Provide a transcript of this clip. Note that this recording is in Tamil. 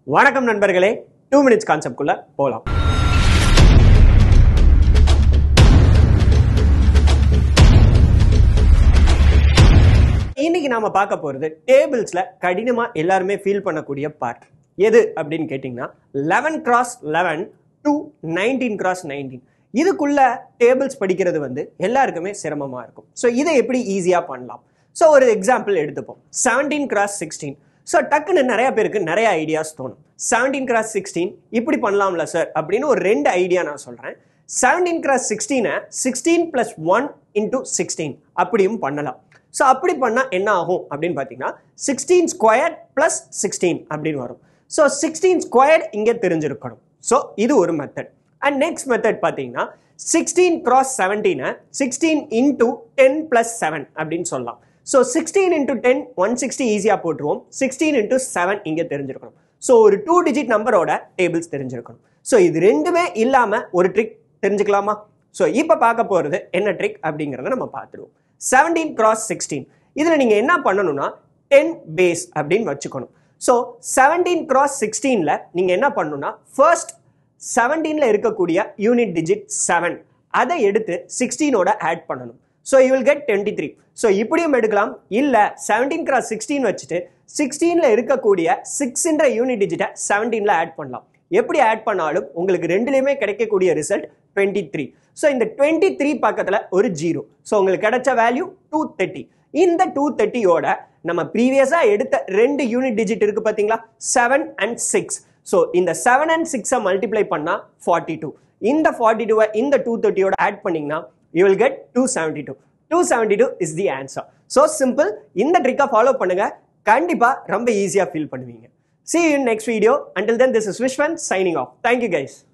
வணக்கம் நண்பர்களே டூ மினிட்ஸ் கான்செப்ட்குள்ள போலாம் இன்னைக்கு நாம பார்க்க போறது டேபிள்ஸ்ல கடினமா எல்லாருமே ஃபீல் பண்ணக்கூடிய பார்ட் எது அப்படின்னு கேட்டிங்கன்னா eleven cross eleven to nineteen cross nineteen இதுக்குள்ள டேபிள்ஸ் படிக்கிறது வந்து எல்லாருக்குமே சிரமமா இருக்கும் ஸோ இதை எப்படி ஈஸியாக பண்ணலாம் ஸோ ஒரு எக்ஸாம்பிள் எடுத்துப்போம் செவன்டீன் கிராஸ் சிக்ஸ்டீன் ஸோ டக்குன்னு நிறைய பேருக்கு நிறைய ஐடியாஸ் தோணும் செவன்டீன் கிராஸ் சிக்ஸ்டீன் இப்படி பண்ணலாம்ல சார் அப்படின்னு ஒரு ரெண்டு ஐடியா நான் சொல்கிறேன் செவன்டீன் கிராஸ் சிக்ஸ்டீனை sixteen plus one into sixteen அப்படியும் பண்ணலாம் ஸோ அப்படி பண்ணால் என்ன ஆகும் அப்படின்னு பார்த்தீங்கன்னா சிக்ஸ்டீன் ஸ்கொயர் ப்ளஸ் சிக்ஸ்டீன் அப்படின்னு வரும் ஸோ சிக்ஸ்டீன் ஸ்கொயர் இங்கே தெரிஞ்சிருக்கணும் ஸோ இது ஒரு மெத்தட் அண்ட் நெக்ஸ்ட் மெத்தட் பார்த்தீங்கன்னா சிக்ஸ்டீன் கிராஸ் செவன்டீனை sixteen into ten plus seven அப்படின்னு சொல்லலாம் so sixteen into ten one sixty ஈஸியாக போட்டுருவோம் சிக்ஸ்டீன் இன்டூ செவன் இங்கே தெரிஞ்சிருக்கணும் ஸோ ஒரு டூ டிஜிட் நம்பரோட டேபிள்ஸ் தெரிஞ்சிருக்கணும் ஸோ இது ரெண்டுமே இல்லாமல் ஒரு ட்ரிக் தெரிஞ்சுக்கலாமா ஸோ இப்போ பார்க்க போகிறது என்ன ட்ரிக் அப்படிங்கிறத நம்ம பார்த்துருவோம் செவன்டீன் கிராஸ் சிக்ஸ்டீன் இதில் நீங்கள் என்ன பண்ணணும்னா டென் பேஸ் அப்படின்னு வச்சுக்கணும் ஸோ செவன்டீன் கிராஸ் சிக்ஸ்டீனில் நீங்கள் என்ன பண்ணணும்னா ஃபர்ஸ்ட் செவன்டீனில் இருக்கக்கூடிய யூனிட் டிஜிட் செவன் அதை எடுத்து சிக்ஸ்டீனோட ஆட் பண்ணணும் so you will get twenty three so இப்படியும் எடுக்கலாம் இல்லை செவன்டீன் கிராஸ் சிக்ஸ்டீன் வச்சுட்டு சிக்ஸ்டீனில் இருக்கக்கூடிய சிக்ஸ்ன்ற யூனிட் டிஜிட்டை செவன்டீனில் ஆட் பண்ணலாம் எப்படி ஆட் பண்ணாலும் உங்களுக்கு ரெண்டுலேயுமே கிடைக்கக்கூடிய ரிசல்ட் டுவெண்ட்டி த்ரீ ஸோ இந்த டுவெண்ட்டி த்ரீ பக்கத்தில் ஒரு ஜீரோ ஸோ உங்களுக்கு கிடைச்ச வேல்யூ டூ தேர்ட்டி இந்த டூ தேர்ட்டியோட நம்ம ப்ரீவியஸாக எடுத்த ரெண்டு யூனிட் டிஜிட் இருக்கு பார்த்தீங்களா செவன் அண்ட் சிக்ஸ் ஸோ இந்த செவன் அண்ட் சிக்ஸை மல்டிப்ளை பண்ணால் ஃபார்ட்டி டூ இந்த ஃபார்ட்டி டூவை இந்த டூ தேர்ட்டியோட ஆட் பண்ணிங்கன்னா you will get two seventy two two seventy two is the answer so simple இந்த ட்ரிக்கை ஃபாலோ பண்ணுங்க கண்டிப்பாக ரொம்ப ஈஸியாக ஃபீல் பண்ணுவீங்க See you in next video. Until then, this is Vishwan signing off. Thank you guys.